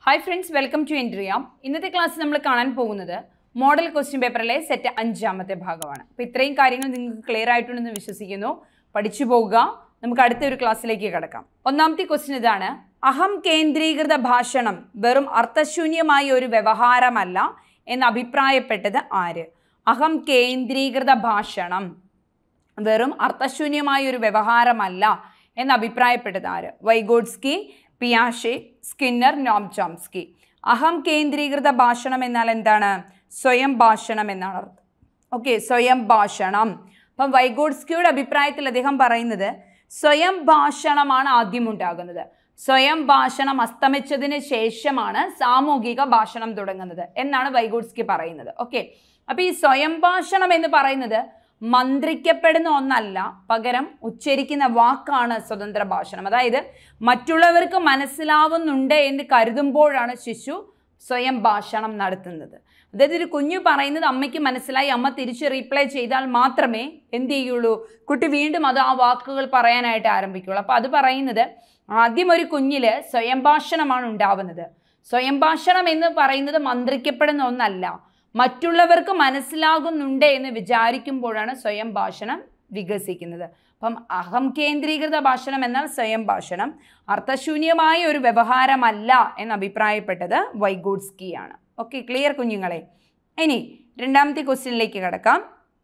hi friends welcome to എൻട്രിയാം ഇന്നത്തെ class നമ്മൾ കാണാൻ പോകുന്നത് മോഡൽ ക്വസ്റ്റ്യൻ പേപ്പറിലെ സെറ്റ് അഞ്ചാമത്തെ ഭാഗമാണ് അപ്പോൾ ഇത്രയും കാര്യങ്ങൾ നിങ്ങൾക്ക് ക്ലിയർ ആയിട്ടുണ്ടെന്ന് വിശ്വസിക്കുന്നു പഠിച്ചു പോകുക നമുക്ക് അടുത്ത ഒരു ക്ലാസ്സിലേക്ക് കിടക്കാം ഒന്നാമത്തെ ക്വസ്റ്റ്യൻ ഇതാണ് അഹം കേന്ദ്രീകൃത ഭാഷണം വെറും അർത്ഥശൂന്യമായ ഒരു വ്യവഹാരമല്ല എന്ന് അഭിപ്രായപ്പെട്ടത് ആര് അഹം കേന്ദ്രീകൃത ഭാഷണം വെറും അർത്ഥശൂന്യമായ ഒരു വ്യവഹാരമല്ല എന്ന് അഭിപ്രായപ്പെട്ടത് ആര് വൈഗോഡ്സ്കി പിയാഷെ സ്കിന്നർ നോം ചോംസ്കി അഹം കേന്ദ്രീകൃത ഭാഷണം എന്നാൽ എന്താണ് സ്വയം ഭാഷണം എന്നാണ് അർത്ഥം ഓക്കെ സ്വയം ഭാഷണം അപ്പം വൈഗോഡ്സ്കിയുടെ അഭിപ്രായത്തിൽ അദ്ദേഹം പറയുന്നത് സ്വയം ഭാഷണമാണ് ആദ്യം ഉണ്ടാകുന്നത് സ്വയം ഭാഷണം അസ്തമിച്ചതിന് ശേഷമാണ് സാമൂഹിക ഭാഷണം തുടങ്ങുന്നത് എന്നാണ് വൈഗോഡ്സ്കി പറയുന്നത് ഓക്കെ അപ്പോൾ ഈ സ്വയം ഭാഷണം എന്ന് പറയുന്നത് മന്ത്രിക്കപ്പെടുന്ന ഒന്നല്ല പകരം ഉച്ചരിക്കുന്ന വാക്കാണ് സ്വതന്ത്ര ഭാഷണം അതായത് മറ്റുള്ളവർക്ക് മനസ്സിലാവുന്നുണ്ട് എന്ന് കരുതുമ്പോഴാണ് ശിശു സ്വയം ഭാഷണം നടത്തുന്നത് അതായത് ഒരു കുഞ്ഞു പറയുന്നത് അമ്മയ്ക്ക് മനസ്സിലായി അമ്മ തിരിച്ച് റീപ്ലൈ ചെയ്താൽ മാത്രമേ എന്ത് ചെയ്യുള്ളൂ കുട്ടി വീണ്ടും അത് ആ വാക്കുകൾ പറയാനായിട്ട് ആരംഭിക്കുള്ളൂ അപ്പോൾ അത് പറയുന്നത് ആദ്യം ഒരു കുഞ്ഞിൽ സ്വയം ഭാഷണമാണ് ഉണ്ടാവുന്നത് സ്വയം ഭാഷണം എന്ന് പറയുന്നത് മന്ത്രിക്കപ്പെടുന്ന ഒന്നല്ല മറ്റുള്ളവർക്ക് മനസ്സിലാകുന്നുണ്ട് എന്ന് വിചാരിക്കുമ്പോഴാണ് സ്വയം ഭാഷണം വികസിക്കുന്നത് അപ്പം അഹം കേന്ദ്രീകൃത ഭാഷണം എന്നാൽ സ്വയം ഭാഷണം അർത്ഥശൂന്യമായ ഒരു വ്യവഹാരമല്ല എന്ന് അഭിപ്രായപ്പെട്ടത് വൈഗോഡ്സ്കിയാണ് ഓക്കെ ക്ലിയർ കുഞ്ഞുങ്ങളെ ഇനി രണ്ടാമത്തെ ക്വസ്റ്റ്യനിലേക്ക് കിടക്കാം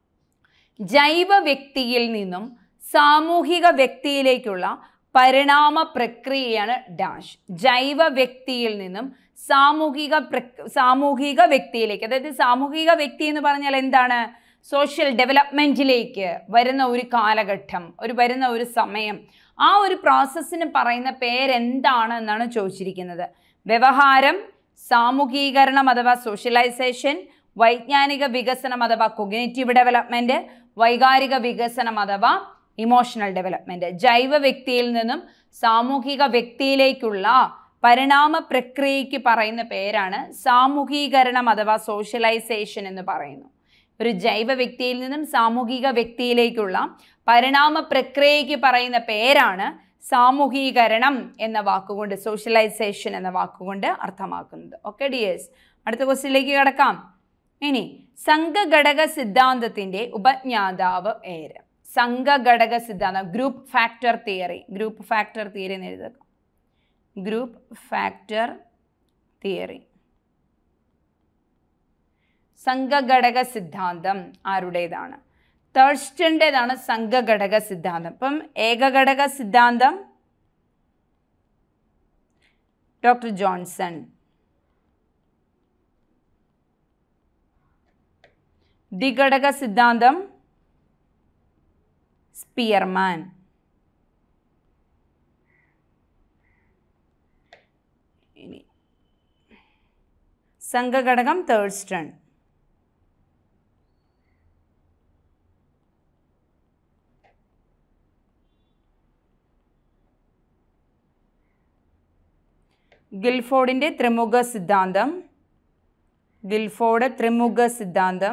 ജൈവ വ്യക്തിയിൽ നിന്നും സാമൂഹിക വ്യക്തിയിലേക്കുള്ള പരിണാമ പ്രക്രിയയാണ് ഡാഷ് ജൈവ വ്യക്തിയിൽ നിന്നും സാമൂഹിക പ്രക് സാമൂഹിക വ്യക്തിയിലേക്ക് അതായത് സാമൂഹിക വ്യക്തി എന്ന് പറഞ്ഞാൽ എന്താണ് സോഷ്യൽ ഡെവലപ്മെൻറ്റിലേക്ക് വരുന്ന ഒരു കാലഘട്ടം ഒരു വരുന്ന ഒരു സമയം ആ ഒരു പ്രോസസ്സിന് പറയുന്ന പേരെന്താണ് എന്നാണ് ചോദിച്ചിരിക്കുന്നത് വ്യവഹാരം സാമൂഹീകരണം അഥവാ സോഷ്യലൈസേഷൻ വൈജ്ഞാനിക വികസനം അഥവാ കൊഗ്നേറ്റീവ് ഡെവലപ്മെൻറ്റ് വൈകാരിക വികസനം അഥവാ ഇമോഷണൽ ഡെവലപ്മെൻറ്റ് ജൈവ വ്യക്തിയിൽ നിന്നും സാമൂഹിക വ്യക്തിയിലേക്കുള്ള പരിണാമ പ്രക്രിയയ്ക്ക് പറയുന്ന പേരാണ് സാമൂഹീകരണം അഥവാ സോഷ്യലൈസേഷൻ എന്ന് പറയുന്നു ഒരു ജൈവ വ്യക്തിയിൽ നിന്നും സാമൂഹിക വ്യക്തിയിലേക്കുള്ള പരിണാമ പ്രക്രിയയ്ക്ക് പറയുന്ന പേരാണ് സാമൂഹീകരണം എന്ന വാക്കുകൊണ്ട് സോഷ്യലൈസേഷൻ എന്ന വാക്കുകൊണ്ട് അർത്ഥമാക്കുന്നത് ഓക്കെ ഡിയേഴ്സ് അടുത്ത ക്വസ്റ്റ്യനിലേക്ക് കിടക്കാം ഇനി സംഘഘടക സിദ്ധാന്തത്തിൻ്റെ ഉപജ്ഞാതാവ് ഏര് സംഘഘടക സിദ്ധാന്തം group factor theory group factor theory എന്ന് എഴുതുക ഗ്രൂപ്പ് ഫാക്ടർ തിയറി സംഘഘടക സിദ്ധാന്തം ആരുടേതാണ് തേഴ്സ്റ്റൻ്റെതാണ് സംഘഘടക സിദ്ധാന്തം ഇപ്പം ഏകഘടക സിദ്ധാന്തം ഡോക്ടർ ജോൺസൺ ദ്വിഘടക സിദ്ധാന്തം സ്പിയർമാൻ ഇനി സംഘഘടകം തേഴ്സ്റ്റൺ ഗിൽഫോർഡിൻ്റെ ത്രിമുഖ സിദ്ധാന്തം ഗിൽഫോർഡ് ത്രിമുഖ സിദ്ധാന്തം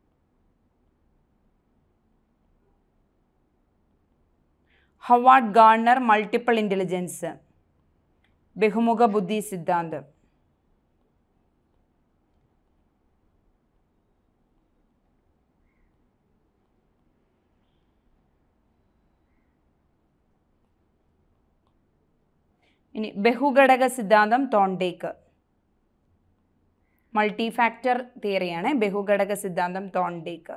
ഹവാർഡ് ഗാർണർ മൾട്ടിപ്പിൾ ഇൻ്റലിജൻസ് ബഹുമുഖ ബുദ്ധി സിദ്ധാന്തം ഇനി ബഹുഘടക സിദ്ധാന്തം തോണ്ടേക്ക് മൾട്ടി ഫാക്ടർ തിയറിയാണ് ബഹുഘടക സിദ്ധാന്തം തോണ്ടേക്ക്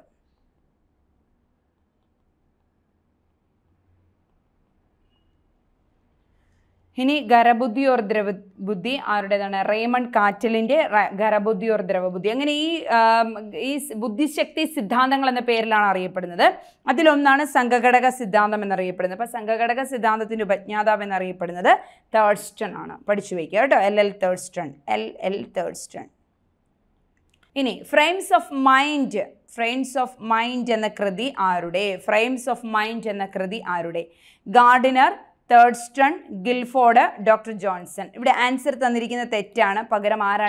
ഇനി ഖരബുദ്ധി ഓർ ദ്രവ ബുദ്ധി ആരുടേതാണ് റേമണ്ട് കാറ്റലിൻ്റെ ഖരബുദ്ധി ഓർ ദ്രവബുദ്ധി അങ്ങനെ ഈ ഈ ബുദ്ധിശക്തി സിദ്ധാന്തങ്ങൾ എന്ന പേരിലാണ് അറിയപ്പെടുന്നത് അതിലൊന്നാണ് സംഘഘടക സിദ്ധാന്തം എന്നറിയപ്പെടുന്നത് അപ്പോൾ സംഘഘടക സിദ്ധാന്തത്തിൻ്റെ ഉപജ്ഞാതാവ് എന്നറിയപ്പെടുന്നത് തേർഡ്സ്റ്റൺ ആണ് പഠിച്ചു വയ്ക്കുക കേട്ടോ L L Thurstone L L Thurstone ഇനി frames of mind frames of mind എന്ന കൃതി ആരുടെ ഫ്രെയിംസ് ഓഫ് മൈൻഡ് എന്ന കൃതി ആരുടെ Gardner Thurstone Guilford doctor Johnson ഇവിടെ ആൻസർ തന്നിരിക്കുന്ന തെറ്റാണ് പകരം ആരാണ്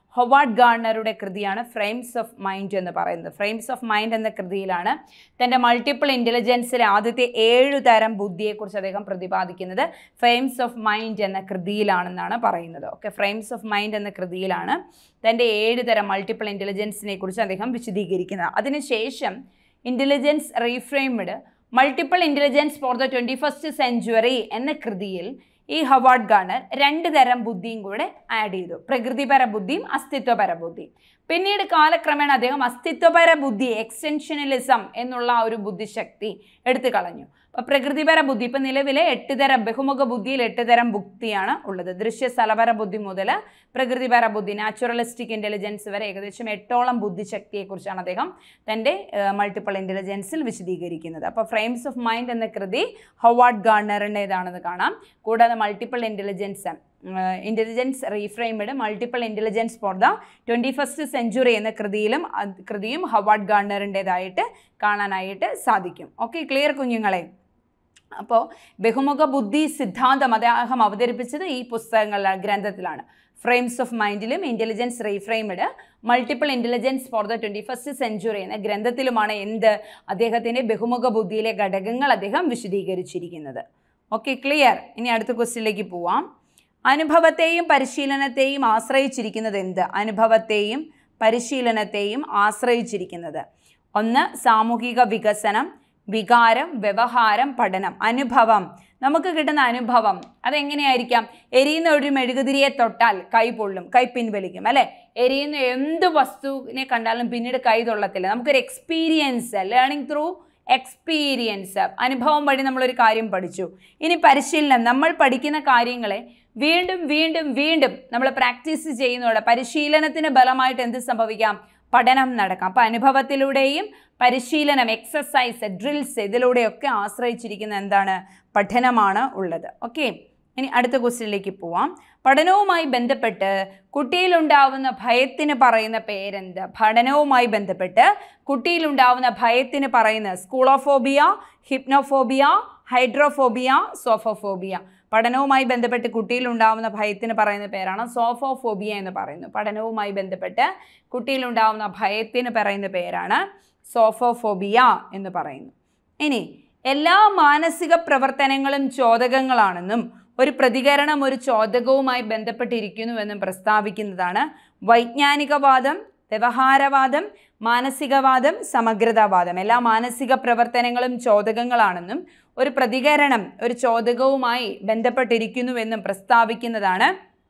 ഹൊവാർഡ് ഗാർണറുടെ കൃതിയാണ് ഫ്രെയിംസ് ഓഫ് മൈൻഡ് എന്ന് പറയുന്നത് ഫ്രെയിംസ് ഓഫ് മൈൻഡ് എന്ന കൃതിയിലാണ് തൻ്റെ മൾട്ടിപ്പിൾ ഇൻ്റലിജൻസിലെ ആദ്യത്തെ ഏഴു തരം ബുദ്ധിയെക്കുറിച്ച് അദ്ദേഹം പ്രതിപാദിക്കുന്നത് ഫ്രെയിംസ് ഓഫ് മൈൻഡ് എന്ന കൃതിയിലാണെന്നാണ് പറയുന്നത് ഓക്കെ ഫ്രെയിംസ് ഓഫ് മൈൻഡ് എന്ന കൃതിയിലാണ് തൻ്റെ ഏഴ് തരം മൾട്ടിപ്പിൾ ഇൻ്റലിജൻസിനെ കുറിച്ച് അദ്ദേഹം വിശദീകരിക്കുന്നത് അതിനുശേഷം intelligence reframed multiple intelligence for the twenty first century എന്ന കൃതിയിൽ ഈ ഹവാർഡ് ഗാർണർ രണ്ട് തരം ബുദ്ധിയും കൂടെ ആഡ് ചെയ്തു പ്രകൃതിപര ബുദ്ധിയും അസ്തിത്വപര ബുദ്ധിയും പിന്നീട് കാലക്രമേണ അദ്ദേഹം അസ്തിത്വപര ബുദ്ധി എക്സ്റ്റൻഷനലിസം എന്നുള്ള ആ ഒരു ബുദ്ധിശക്തി എടുത്തു കളഞ്ഞു അപ്പോൾ പ്രകൃതിപര ബുദ്ധി ഇപ്പം നിലവിലെ എട്ട് തരം ബഹുമുഖ ബുദ്ധിയിൽ എട്ട് തരം ബുദ്ധിയാണ് ഉള്ളത് ദൃശ്യ സ്ഥലപര ബുദ്ധി മുതൽ പ്രകൃതിപര ബുദ്ധി നാച്ചുറലിസ്റ്റിക് ഇൻ്റലിജൻസ് വരെ ഏകദേശം എട്ടോളം ബുദ്ധിശക്തിയെക്കുറിച്ചാണ് അദ്ദേഹം തൻ്റെ മൾട്ടിപ്പിൾ ഇൻ്റലിജൻസിൽ വിശദീകരിക്കുന്നത് അപ്പോൾ ഫ്രെയിംസ് ഓഫ് മൈൻഡ് എന്ന കൃതി ഹൊവാർഡ് ഗാർണറിൻ്റേതാണെന്ന് കാണാം കൂടാതെ multiple intelligence intelligence reframed multiple intelligence for the twenty first century എന്ന കൃതിയിലും അത് കൃതിയും ഹവാർഡ് ഗാർണറിൻ്റേതായിട്ട് കാണാനായിട്ട് സാധിക്കും ഓക്കെ ക്ലിയർ കുഞ്ഞുങ്ങളെ അപ്പോൾ ബഹുമുഖ ബുദ്ധി സിദ്ധാന്തം അദ്ദേഹം അവതരിപ്പിച്ചത് ഈ പുസ്തകങ്ങളിലാണ് ഗ്രന്ഥത്തിലാണ് ഫ്രെയിംസ് ഓഫ് മൈൻഡിലും intelligence reframed multiple intelligence for the twenty first century എന്ന ഗ്രന്ഥത്തിലുമാണ് എന്ത് അദ്ദേഹത്തിൻ്റെ ബഹുമുഖ ബുദ്ധിയിലെ ഘടകങ്ങൾ അദ്ദേഹം വിശദീകരിച്ചിരിക്കുന്നത് ഓക്കെ ക്ലിയർ ഇനി അടുത്ത ക്വസ്റ്റ്യനിലേക്ക് പോവാം അനുഭവത്തെയും പരിശീലനത്തെയും ആശ്രയിച്ചിരിക്കുന്നത് എന്ത് അനുഭവത്തെയും പരിശീലനത്തെയും ആശ്രയിച്ചിരിക്കുന്നത് ഒന്ന് സാമൂഹിക വികസനം വികാരം വ്യവഹാരം പഠനം അനുഭവം നമുക്ക് കിട്ടുന്ന അനുഭവം അതെങ്ങനെയായിരിക്കാം എരിയുന്ന ഒരു മെഴുകുതിരിയെ തൊട്ടാൽ കൈ പൊള്ളും കൈ പിൻവലിക്കും അല്ലെ എരിയുന്ന എന്ത് വസ്തുവിനെ കണ്ടാലും പിന്നീട് കൈ തൊള്ളത്തില്ല നമുക്കൊരു എക്സ്പീരിയൻസ് ലേണിംഗ് ത്രൂ എക്സ്പീരിയൻസ് അനുഭവം വഴി നമ്മളൊരു കാര്യം പഠിച്ചു ഇനി പരിശീലനം നമ്മൾ പഠിക്കുന്ന കാര്യങ്ങളെ വീണ്ടും വീണ്ടും വീണ്ടും നമ്മൾ പ്രാക്ടീസ് ചെയ്യുന്നതോടെ പരിശീലനത്തിന് ബലമായിട്ട് എന്ത് സംഭവിക്കാം പഠനം നടക്കാം അപ്പം അനുഭവത്തിലൂടെയും പരിശീലനം എക്സസൈസ് ഡ്രിൽസ് ഇതിലൂടെയൊക്കെ ആശ്രയിച്ചിരിക്കുന്ന എന്താണ് പഠനമാണ് ഉള്ളത് ഓക്കെ ഇനി അടുത്ത ക്വസ്റ്റ്യനിലേക്ക് പോവാം പഠനവുമായി ബന്ധപ്പെട്ട് കുട്ടിയിലുണ്ടാവുന്ന ഭയത്തിന് പറയുന്ന പേരെന്ത് പഠനവുമായി ബന്ധപ്പെട്ട് കുട്ടിയിലുണ്ടാവുന്ന ഭയത്തിന് പറയുന്ന സ്കൂളോഫോബിയ ഹിപ്നോഫോബിയ ഹൈഡ്രോഫോബിയ സോഫോഫോബിയ പഠനവുമായി ബന്ധപ്പെട്ട് കുട്ടിയിലുണ്ടാവുന്ന ഭയത്തിന് പറയുന്ന പേരാണ് സോഫോഫോബിയ എന്ന് പറയുന്നു പഠനവുമായി ബന്ധപ്പെട്ട് കുട്ടിയിലുണ്ടാവുന്ന ഭയത്തിന് പറയുന്ന പേരാണ് സോഫോഫോബിയ എന്ന് പറയുന്നു ഇനി എല്ലാ മാനസിക പ്രവർത്തനങ്ങളും ചോദകങ്ങളാണെന്നും ഒരു പ്രതികരണം ഒരു ചോദകവുമായി ബന്ധപ്പെട്ടിരിക്കുന്നുവെന്നും പ്രസ്താവിക്കുന്നതാണ് വൈജ്ഞാനികവാദം വ്യവഹാരവാദം മാനസികവാദം സമഗ്രതാവാദം എല്ലാ മാനസിക പ്രവർത്തനങ്ങളും ചോദകങ്ങളാണെന്നും ഒരു പ്രതികരണം ഒരു ചോദകവുമായി ബന്ധപ്പെട്ടിരിക്കുന്നുവെന്നും പ്രസ്താവിക്കുന്നതാണ്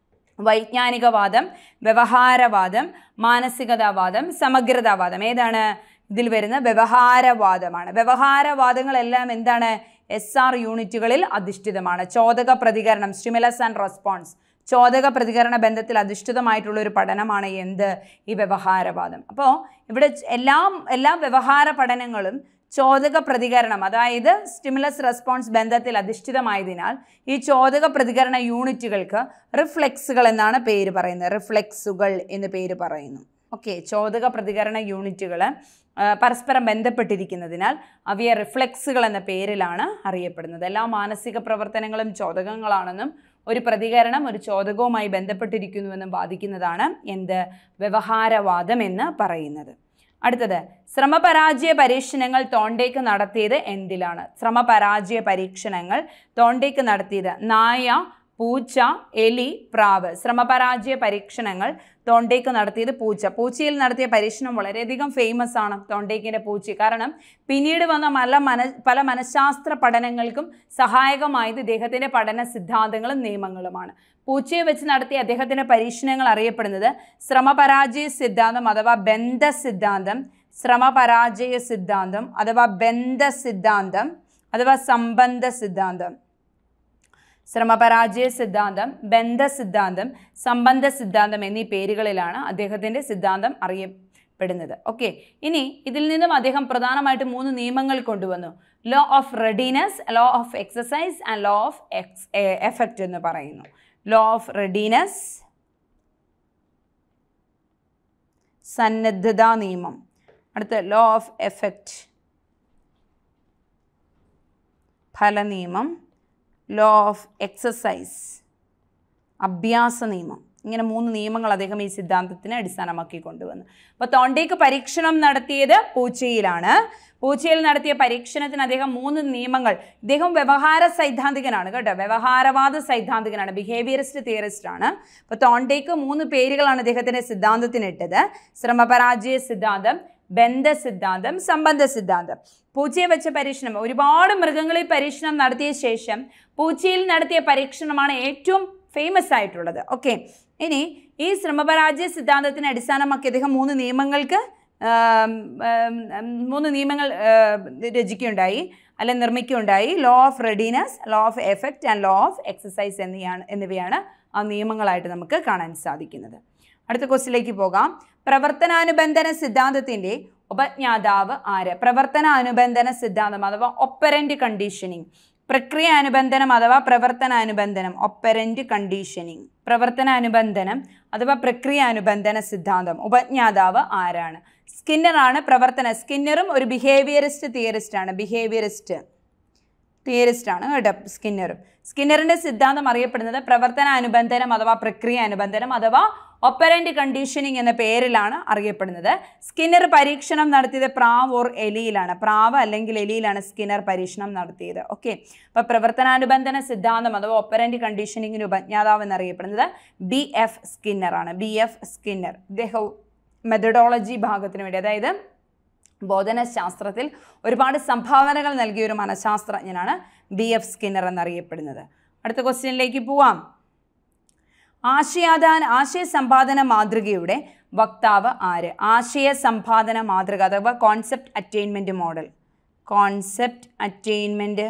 വൈജ്ഞാനികവാദം വ്യവഹാരവാദം മാനസികതാവാദം സമഗ്രതാവാദം ഏതാണ് ഇതിൽ വരുന്ന വ്യവഹാരവാദമാണ് വ്യവഹാരവാദങ്ങളെല്ലാം എന്താണ് എസ് ആർ യൂണിറ്റുകളിൽ അധിഷ്ഠിതമാണ് ചോദക പ്രതികരണം സ്റ്റിമുലസ് ആൻഡ് റെസ്പോൺസ് ചോദക പ്രതികരണ ബന്ധത്തിൽ അധിഷ്ഠിതമായിട്ടുള്ള ഒരു പഠനമാണ് എന്ത് ഈ വ്യവഹാരവാദം അപ്പോൾ ഇവിടെ എല്ലാ എല്ലാ വ്യവഹാര പഠനങ്ങളും ചോദക പ്രതികരണം അതായത് സ്റ്റിമുലസ് റെസ്പോൺസ് ബന്ധത്തിൽ അധിഷ്ഠിതമായതിനാൽ ഈ ചോദക പ്രതികരണ യൂണിറ്റുകൾക്ക് റിഫ്ലെക്സുകൾ എന്നാണ് പേര് പറയുന്നത് റിഫ്ലെക്സുകൾ എന്ന് പേര് പറയുന്നു ഓക്കെ ചോദക പ്രതികരണ യൂണിറ്റുകൾ പരസ്പരം ബന്ധപ്പെട്ടിരിക്കുന്നതിനാൽ അവയെ റിഫ്ലെക്സുകൾ എന്ന പേരിലാണ് അറിയപ്പെടുന്നത് എല്ലാ മാനസിക പ്രവർത്തനങ്ങളും ചോദകങ്ങളാണെന്നും ഒരു പ്രതികരണം ഒരു ചോദകവുമായി ബന്ധപ്പെട്ടിരിക്കുന്നുവെന്നും വാദിക്കുന്നതാണ് എന്ത് വ്യവഹാരവാദം എന്ന് പറയുന്നത് അടുത്തത് ശ്രമപരാജയ പരീക്ഷണങ്ങൾ തോണ്ടേക്ക് നടത്തിയത് എന്തിലാണ് ശ്രമപരാജയ പരീക്ഷണങ്ങൾ തോണ്ടേക്ക് നടത്തിയത് നായ പൂച്ച എലി പ്രാവ് ശ്രമപരാജയ പരീക്ഷണങ്ങൾ തോണ്ടേക്ക് നടത്തിയത് പൂച്ച പൂച്ചയിൽ നടത്തിയ പരീക്ഷണം വളരെയധികം ഫേമസ് ആണ് തോണ്ടേക്കിൻ്റെ പൂച്ച കാരണം പിന്നീട് വന്ന പല മന പല മനഃശാസ്ത്ര പഠനങ്ങൾക്കും സഹായകമായത് ഇദ്ദേഹത്തിൻ്റെ പഠന സിദ്ധാന്തങ്ങളും നിയമങ്ങളുമാണ് പൂച്ചയെ വെച്ച് നടത്തിയ അദ്ദേഹത്തിൻ്റെ പരീക്ഷണങ്ങൾ അറിയപ്പെടുന്നത് ശ്രമപരാജയ സിദ്ധാന്തം അഥവാ ബന്ധ സിദ്ധാന്തം ശ്രമപരാജയ സിദ്ധാന്തം അഥവാ ബന്ധ സിദ്ധാന്തം അഥവാ സംബന്ധ സിദ്ധാന്തം ശ്രമപരാജയ സിദ്ധാന്തം ബന്ധ സിദ്ധാന്തം സംബന്ധ സിദ്ധാന്തം എന്നീ പേരുകളിലാണ് അദ്ദേഹത്തിൻ്റെ സിദ്ധാന്തം അറിയപ്പെടുന്നത് ഓക്കെ ഇനി ഇതിൽ നിന്നും അദ്ദേഹം പ്രധാനമായിട്ട് മൂന്ന് നിയമങ്ങൾ കൊണ്ടുവന്നു law of readiness law of exercise and law of ex effect എന്ന് പറയുന്നു ലോ ഓഫ് റെഡിനെസ് സന്നദ്ധതാ നിയമം അടുത്ത ലോ ഓഫ് എഫക്റ്റ് ഫലനിയമം ലോ ഓഫ് എക്സസൈസ് അഭ്യാസ നിയമം ഇങ്ങനെ മൂന്ന് നിയമങ്ങൾ അദ്ദേഹം ഈ സിദ്ധാന്തത്തിന് അടിസ്ഥാനമാക്കി കൊണ്ടുവന്നു അപ്പോൾ തോണ്ടേക്ക് പരീക്ഷണം നടത്തിയത് പൂച്ചയിലാണ് പൂച്ചയിൽ നടത്തിയ പരീക്ഷണത്തിന് അദ്ദേഹം മൂന്ന് നിയമങ്ങൾ ഇദ്ദേഹം വ്യവഹാര സൈദ്ധാന്തികനാണ് കേട്ടോ വ്യവഹാരവാദ സൈദ്ധാന്തികനാണ് ബിഹേവിയറിസ്റ്റ് തിയറിസ്റ്റ് ആണ് അപ്പോൾ തോണ്ടേക്ക് മൂന്ന് പേരുകളാണ് അദ്ദേഹത്തിൻ്റെ സിദ്ധാന്തത്തിന് ഇട്ടത് ശ്രമപരാജയ സിദ്ധാന്തം ബന്ധ സിദ്ധാന്തം സംബന്ധ സിദ്ധാന്തം പൂച്ചയെ വെച്ച പരീക്ഷണം ഒരുപാട് മൃഗങ്ങളിൽ പരീക്ഷണം നടത്തിയ ശേഷം പൂച്ചയിൽ നടത്തിയ പരീക്ഷണമാണ് ഏറ്റവും ഫേമസ് ആയിട്ടുള്ളത് ഓക്കെ ഇനി ഈ ശ്രമപരാജയ സിദ്ധാന്തത്തിന് അടിസ്ഥാനമാക്കി അദ്ദേഹം മൂന്ന് നിയമങ്ങൾക്ക് ആം, ആം, ആം, മൂന്ന് നിയമങ്ങൾ ആ, രചിക്കുകയുണ്ടായി അല്ലെ നിർമ്മിക്കുകയുണ്ടായി law of readiness law of effect and law of exercise എന്നിവയാണ് എന്നിവയാണ് ആ നിയമങ്ങളായിട്ട് നമുക്ക് കാണാൻ സാധിക്കുന്നത് അടുത്ത ക്വസ്റ്റിലേക്ക് പോകാം പ്രവർത്തനാനുബന്ധന സിദ്ധാന്തത്തിൻ്റെ ഉപജ്ഞാതാവ് ആര് പ്രവർത്തനാനുബന്ധന സിദ്ധാന്തം അഥവാ ഒപ്പറൻറ്റ് കണ്ടീഷനിങ് പ്രക്രിയ അനുബന്ധനം അഥവാ പ്രവർത്തനാനുബന്ധനം ഒപ്പറൻറ്റ് കണ്ടീഷനിങ് പ്രവർത്തനാനുബന്ധനം അഥവാ പ്രക്രിയ അനുബന്ധന സിദ്ധാന്തം ഉപജ്ഞാതാവ് ആരാണ് സ്കിന്നറാണ് പ്രവർത്തന സ്കിന്നറും ഒരു ബിഹേവിയറിസ്റ്റ് തിയറിസ്റ്റ് ആണ് ബിഹേവിയറിസ്റ്റ് തിയറിസ്റ്റ് ആണ് കേട്ടോ സ്കിന്നറും സ്കിന്നറിന്റെ സിദ്ധാന്തം അറിയപ്പെടുന്നത് പ്രവർത്തന അനുബന്ധനം അഥവാ പ്രക്രിയ അനുബന്ധനം അഥവാ ഒപ്പറൻറ്റ് കണ്ടീഷനിങ് എന്ന പേരിലാണ് അറിയപ്പെടുന്നത് സ്കിന്നർ പരീക്ഷണം നടത്തിയത് പ്രാവ് ഓർ എലിയിലാണ് പ്രാവ് അല്ലെങ്കിൽ എലിയിലാണ് സ്കിന്നർ പരീക്ഷണം നടത്തിയത് ഓക്കെ അപ്പോൾ പ്രവർത്തനാനുബന്ധന സിദ്ധാന്തം അഥവാ ഒപ്പറൻറ്റ് കണ്ടീഷനിങ്ങിന് ഉപജ്ഞാതാവ് എന്നറിയപ്പെടുന്നത് ബി എഫ് സ്കിന്നറാണ് ബി എഫ് സ്കിന്നർ ഇദ്ദേഹം മെത്തഡോളജി ഭാഗത്തിന് വേണ്ടി അതായത് ബോധനശാസ്ത്രത്തിൽ ഒരുപാട് സംഭാവനകൾ നൽകിയ ഒരു മനഃശാസ്ത്രജ്ഞനാണ് ബി എഫ് സ്കിന്നർ എന്നറിയപ്പെടുന്നത് അടുത്ത ക്വസ്റ്റ്യനിലേക്ക് പോവാം ആശയാദാന ആശയ സമ്പാദന മാതൃകയുടെ വക്താവ് ആര് ആശയ സമ്പാദന മാതൃക അഥവാ concept attainment model concept attainment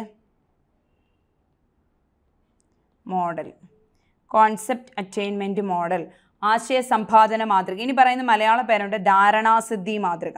model concept attainment model ആശയ സമ്പാദന മാതൃക ഇനി പറയുന്ന മലയാള പേരുണ്ട് ധാരണാസിദ്ധി മാതൃക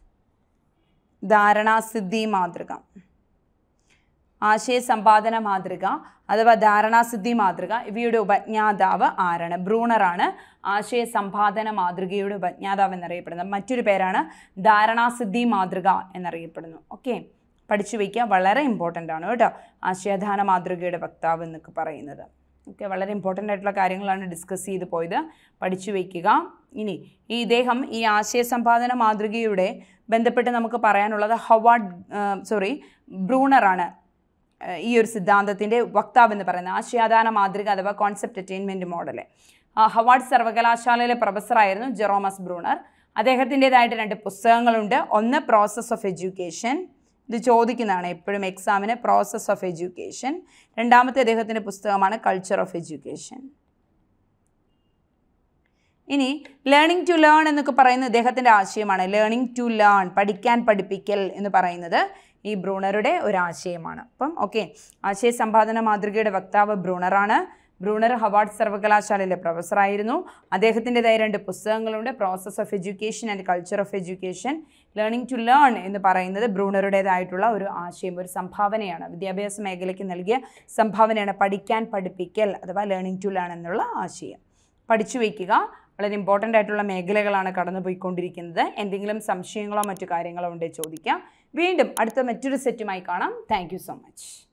ധാരണാസിദ്ധി മാതൃക ആശയ സമ്പാദന മാതൃക അഥവാ ധാരണാസിദ്ധി മാതൃക ഇവയുടെ ഉപജ്ഞാതാവ് ആരാണ് ബ്രൂണറാണ് ആശയ സമ്പാദന മാതൃകയുടെ ഉപജ്ഞാതാവ് എന്നറിയപ്പെടുന്നത് മറ്റൊരു പേരാണ് ധാരണാസിദ്ധി മാതൃക എന്നറിയപ്പെടുന്നു ഓക്കെ പഠിച്ചു വയ്ക്കുക വളരെ ഇമ്പോർട്ടൻ്റ് ആണ് കേട്ടോ ആശയധാന മാതൃകയുടെ വക്താവ് എന്നൊക്കെ പറയുന്നത് ഓക്കെ വളരെ ഇമ്പോർട്ടൻ്റ് ആയിട്ടുള്ള കാര്യങ്ങളാണ് ഡിസ്കസ് ചെയ്ത് പോയത് പഠിച്ചു വയ്ക്കുക ഇനി ഈ ഇദ്ദേഹം ഈ ആശയ സമ്പാദന മാതൃകയുടെ ബന്ധപ്പെട്ട് നമുക്ക് പറയാനുള്ളത് ഹവാർഡ് സോറി ബ്രൂണറാണ് ഏഹ് ഈ ഒരു സിദ്ധാന്തത്തിൻ്റെ വക്താവ് എന്ന് പറയുന്നത് ആശയാദാന മാതൃക അഥവാ കോൺസെപ്റ്റ് അറ്റൈൻമെൻറ്റ് മോഡൽ ഹവാർഡ് സർവകലാശാലയിലെ പ്രൊഫസറായിരുന്നു ജെറോമസ് ബ്രൂണർ അദ്ദേഹത്തിൻ്റെതായിട്ട് രണ്ട് പുസ്തകങ്ങളുണ്ട് ഒന്ന് പ്രോസസ് ഓഫ് എഡ്യൂക്കേഷൻ ഇത് ചോദിക്കുന്നതാണ് എപ്പോഴും എക്സാമിന് പ്രോസസ് ഓഫ് എഡ്യൂക്കേഷൻ രണ്ടാമത്തെ അദ്ദേഹത്തിൻ്റെ പുസ്തകമാണ് കൾച്ചർ ഓഫ് എഡ്യൂക്കേഷൻ ഇനി ലേണിംഗ് ടു ലേൺ എന്നൊക്കെ പറയുന്ന ഇദ്ദേഹത്തിൻ്റെ ആശയമാണ് ലേണിംഗ് ടു ലേൺ പഠിക്കാൻ പഠിപ്പിക്കൽ എന്ന് പറയുന്നത് ഈ ബ്രൂണറുടെ ഒരു ആശയമാണ് അപ്പം ഓക്കെ ആശയ സമ്പാദന മാതൃകയുടെ വക്താവ് ബ്രൂണറാണ് ബ്രൂണർ ഹവാർഡ് സർവകലാശാലയിലെ പ്രൊഫസറായിരുന്നു അദ്ദേഹത്തിൻ്റെതായ രണ്ട് പുസ്തകങ്ങളുണ്ട് process of education and culture of education learning to learn എന്ന് പറയുന്നത് ബ്രൂണറുടേതായിട്ടുള്ള ഒരു ആശയം ഒരു സംഭാവനയാണ് വിദ്യാഭ്യാസ മേഖലയ്ക്ക് നൽകിയ സംഭാവനയാണ് പഠിക്കാൻ പഠിപ്പിക്കൽ അഥവാ ലേണിംഗ് ടു ലേൺ എന്നുള്ള ആശയം പഠിച്ചു വയ്ക്കുക വളരെ ഇമ്പോർട്ടൻ്റ് ആയിട്ടുള്ള മേഖലകളാണ് കടന്നു പോയിക്കൊണ്ടിരിക്കുന്നത് എന്തെങ്കിലും സംശയങ്ങളോ മറ്റു കാര്യങ്ങളോ ഉണ്ടെങ്കിൽ ചോദിക്കാം വീണ്ടും അടുത്ത മറ്റൊരു സെറ്റുമായി കാണാം താങ്ക് സോ മച്ച്